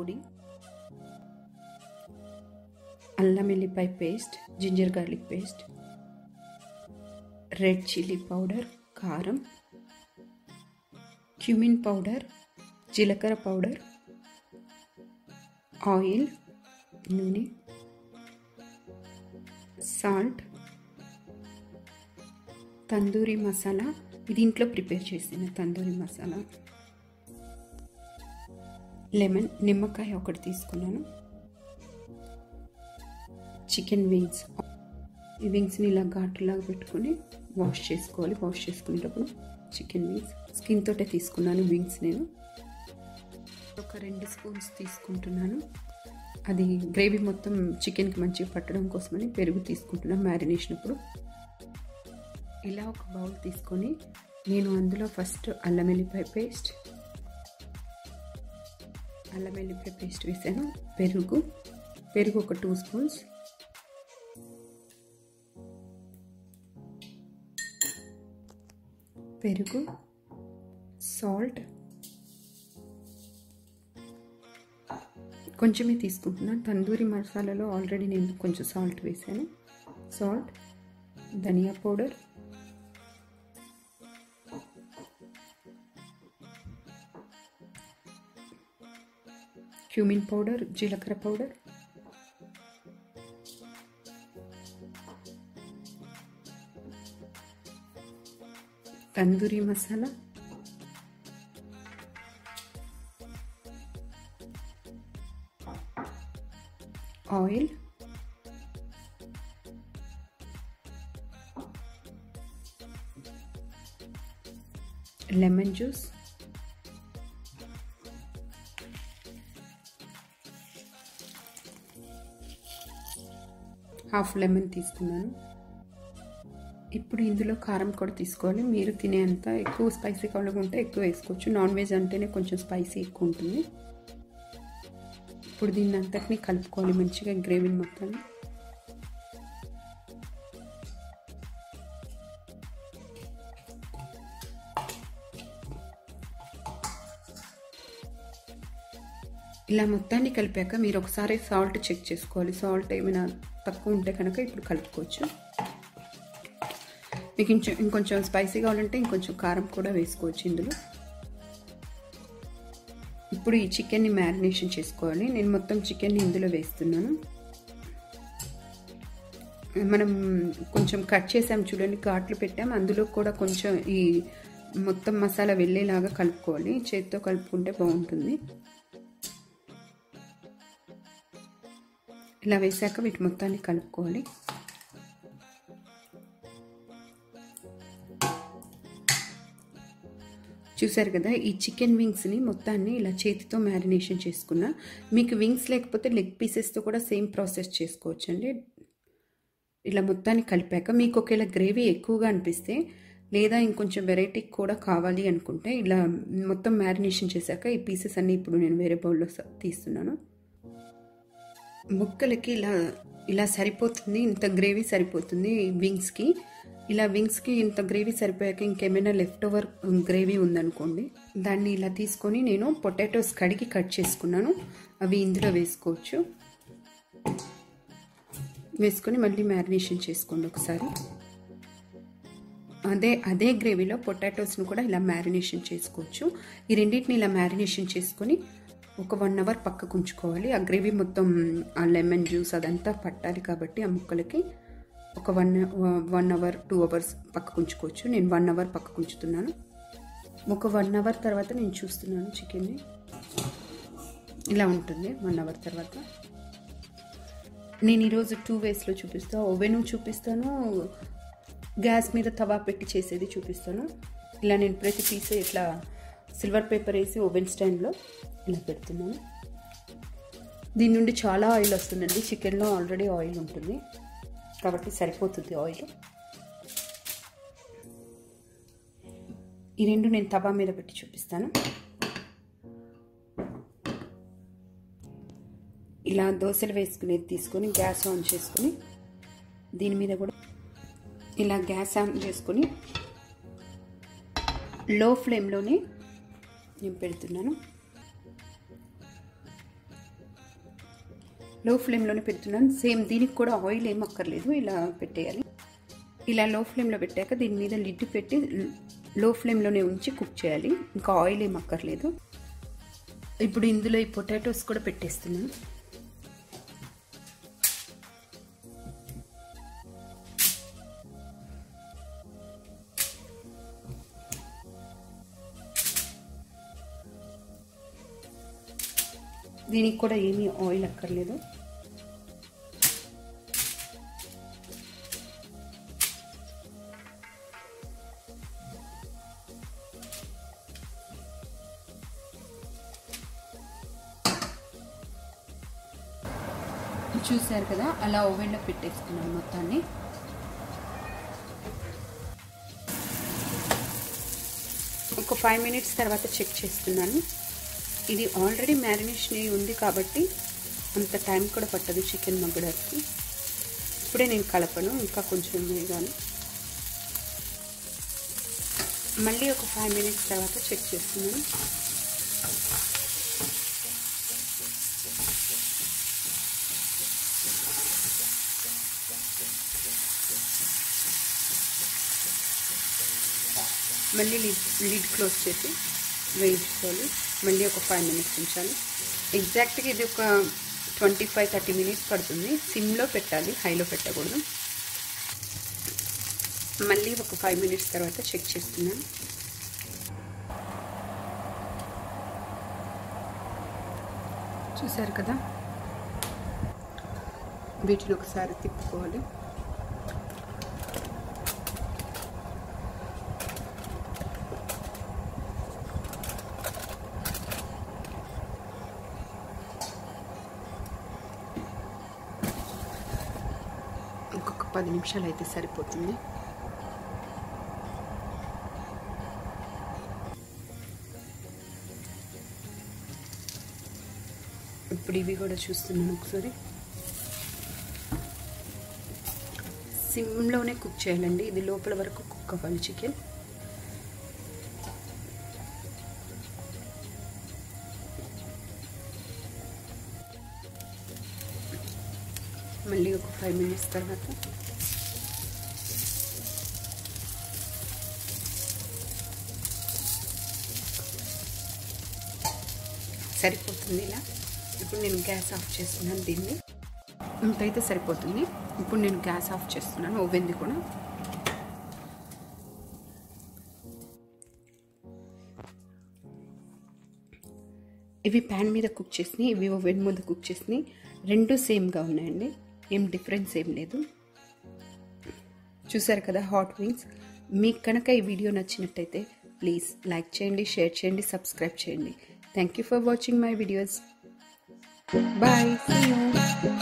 పొడి అల్లం వెల్లిపాయ paste ginger garlic paste red chilli powder కారం క్యూమిన్ పౌడర్ జీలకర్ర పౌడర్ ఆయిల్ నూనె సాల్ట్ తందూరి మసాలా ఇది ఇంట్లో ప్రిపేర్ చేసిన తందూరి మసాలా లెమన్ నిమ్మకాయ ఒకటి తీసుకున్నాను చికెన్ వింగ్స్ ఈ వింగ్స్ని ఇలా ఘాటులాగా పెట్టుకొని వాష్ చేసుకోవాలి వాష్ చేసుకునేటప్పుడు చికెన్ వింగ్స్ స్కిన్ తోటే తీసుకున్నాను వింగ్స్ నేను ఒక రెండు స్పూన్స్ తీసుకుంటున్నాను అది గ్రేవీ మొత్తం చికెన్కి మంచిగా పట్టడం కోసమని పెరుగు తీసుకుంటున్నాను మ్యారినేషన్ అప్పుడు ఇలా ఒక బౌల్ తీసుకొని నేను అందులో ఫస్ట్ అల్లం వెల్లిపాయ పేస్ట్ అల్లం వెల్లిపాయ పేస్ట్ వేసాను పెరుగు పెరుగు ఒక టూ స్పూన్స్ పెరుగు సాల్ట్ కొంచెమే తీసుకుంటున్నాను తందూరి మసాలాలో ఆల్రెడీ నేను కొంచెం సాల్ట్ వేసాను సాల్ట్ ధనియా పౌడర్ క్యూమిన్ పౌడర్ జీలకర్ర powder tandoori masala oil lemon juice half lemon తీసుకున్నాను ఇప్పుడు ఇందులో కారం కూడా తీసుకోవాలి మీరు తినేంత ఎక్కువ స్పైసీ కావాలనుకుంటే ఎక్కువ వేసుకోవచ్చు నాన్ వెజ్ అంటేనే కొంచెం స్పైసీ ఎక్కువ ఉంటుంది ఇప్పుడు దీన్ని అంతటిని కలుపుకోవాలి మంచిగా గ్రేవీని మొత్తాన్ని ఇలా మొత్తాన్ని కలిపాక మీరు ఒకసారి సాల్ట్ చెక్ చేసుకోవాలి సాల్ట్ ఏమైనా తక్కువ ఉంటే కనుక ఇప్పుడు కలుపుకోవచ్చు మీకు ఇంకొంచెం ఇంకొంచెం స్పైసీ కావాలంటే ఇంకొంచెం కారం కూడా వేసుకోవచ్చు ఇందులో ఇప్పుడు ఈ చికెన్ని మ్యారినేషన్ చేసుకోవాలి నేను మొత్తం చికెన్ని ఇందులో వేస్తున్నాను మనం కొంచెం కట్ చేసాం చూడండి ఘాట్లు పెట్టాం అందులో కూడా కొంచెం ఈ మొత్తం మసాలా వెళ్ళేలాగా కలుపుకోవాలి చేతితో కలుపుకుంటే బాగుంటుంది ఇలా వేసాక వీటి మొత్తాన్ని కలుపుకోవాలి చూసారు కదా ఈ చికెన్ వింగ్స్ని మొత్తాన్ని ఇలా చేతితో మ్యారినేషన్ చేసుకున్నా మీకు వింగ్స్ లేకపోతే లెగ్ పీసెస్తో కూడా సేమ్ ప్రాసెస్ చేసుకోవచ్చు అండి ఇలా మొత్తాన్ని కలిపాక మీకు ఒకవేళ గ్రేవీ ఎక్కువగా అనిపిస్తే లేదా ఇంకొంచెం వెరైటీ కూడా కావాలి అనుకుంటే ఇలా మొత్తం మ్యారినేషన్ చేశాక ఈ పీసెస్ అన్నీ ఇప్పుడు నేను వేరే బౌల్లో తీస్తున్నాను ముక్కలకి ఇలా ఇలా సరిపోతుంది ఇంత గ్రేవీ సరిపోతుంది వింగ్స్కి ఇలా వింగ్స్కి ఇంత గ్రేవీ సరిపోయాక ఇంకేమైనా లెఫ్ట్ ఓవర్ గ్రేవీ ఉందనుకోండి దాన్ని ఇలా తీసుకొని నేను పొటాటోస్ కడిగి కట్ చేసుకున్నాను అవి ఇందులో వేసుకోవచ్చు వేసుకొని మళ్ళీ మ్యారినేషన్ చేసుకోండి ఒకసారి అదే అదే గ్రేవీలో పొటాటోస్ను కూడా ఇలా మ్యారినేషన్ చేసుకోవచ్చు ఈ రెండింటిని ఇలా మ్యారినేషన్ చేసుకొని ఒక వన్ అవర్ పక్కకు ఉంచుకోవాలి ఆ గ్రేవీ మొత్తం ఆ లెమన్ జ్యూస్ అదంతా పట్టాలి కాబట్టి ఆ ముక్కలకి ఒక one one hour two hours పక్కకు ఉంచుకోవచ్చు నేను వన్ అవర్ పక్కకు ఉంచుతున్నాను ఒక వన్ అవర్ తర్వాత నేను చూస్తున్నాను చికెన్ని ఇలా ఉంటుంది వన్ అవర్ తర్వాత నేను ఈరోజు టూ వేస్లో చూపిస్తాను ఓవెన్ చూపిస్తాను గ్యాస్ మీద తవా పెట్టి చేసేది చూపిస్తాను ఇలా నేను ప్రతి పీస్ ఇట్లా సిల్వర్ పేపర్ వేసి ఓవెన్ స్టాండ్లో ఇలా పెడుతున్నాను దీని నుండి చాలా ఆయిల్ వస్తుందండి చికెన్లో ఆల్రెడీ ఆయిల్ ఉంటుంది కాబట్టి సరిపోతుంది ఆయిల్ ఈ రెండు నేను తవా మీద పెట్టి చూపిస్తాను ఇలా దోశలు వేసుకునేది తీసుకొని గ్యాస్ ఆన్ చేసుకొని దీని మీద కూడా ఇలా గ్యాస్ ఆన్ చేసుకొని లో ఫ్లేమ్లోనే నేను పెడుతున్నాను లో ఫ్లేమ్లోనే పెడుతున్నాను సేమ్ దీనికి కూడా ఆయిల్ ఏం అక్కర్లేదు ఇలా పెట్టేయాలి ఇలా లో ఫ్లేమ్లో పెట్టాక దీని మీద లిడ్ పెట్టి లో ఫ్లేమ్లోనే ఉంచి కుక్ చేయాలి ఇంకా ఆయిల్ ఏం అక్కర్లేదు ఇప్పుడు ఇందులో ఈ పొటాటోస్ కూడా పెట్టేస్తున్నాను దీనికి కూడా ఏమీ ఆయిల్ అక్కర్లేదు చూసారు కదా అలా ఓవెన్లో పెట్టేసుకున్నాను మొత్తాన్ని ఒక ఫైవ్ మినిట్స్ తర్వాత చెక్ చేస్తున్నాను ఇది ఆల్రెడీ మ్యారినేషన్ అయి ఉంది కాబట్టి అంత టైం కూడా పట్టదు చికెన్ మగ్గడానికి ఇప్పుడే నేను కలపను ఇంకా కొంచెం వేగాను మళ్ళీ ఒక ఫైవ్ మినిట్స్ తర్వాత చెక్ చేస్తున్నాను మళ్ళీ లిడ్ లిడ్ క్లోజ్ చేసి వేయించుకోవాలి మళ్ళీ ఒక ఫైవ్ మినిట్స్ ఉంచాలి ఎగ్జాక్ట్గా ఇది ఒక ట్వంటీ ఫైవ్ థర్టీ మినిట్స్ పడుతుంది సిమ్లో పెట్టాలి హైలో పెట్టకూడదు మళ్ళీ ఒక ఫైవ్ మినిట్స్ తర్వాత చెక్ చేస్తున్నాను చూసారు కదా వీటిని ఒకసారి తిప్పుకోవాలి ఇంకొక పది నిమిషాలు అయితే సరిపోతుంది ఇప్పుడు ఇవి కూడా చూస్తున్నాను ఒకసారి సిమ్లోనే కుక్ చేయాలండి ఇది లోపల వరకు కుక్ అవ్వాలి చికెన్ మళ్ళీ ఒక ఫైవ్ మినిట్స్ తర్వాత సరిపోతుంది ఇలా ఇప్పుడు నేను గ్యాస్ ఆఫ్ చేస్తున్నాను దీన్ని ఇంతైతే సరిపోతుంది ఇప్పుడు నేను గ్యాస్ ఆఫ్ చేస్తున్నాను ఓవెన్ది కూడా ఇవి ప్యాన్ మీద కుక్ చేసినాయి ఇవి ఓవెన్ మీద కుక్ చేసినాయి రెండు సేమ్గా ఉన్నాయండి ఏం డిఫరెన్స్ ఏం లేదు చూసారు కదా హాట్ వింగ్స్ మీకు కనుక ఈ వీడియో నచ్చినట్టయితే ప్లీజ్ లైక్ చేయండి షేర్ చేయండి సబ్స్క్రైబ్ చేయండి thank you for watching my videos bye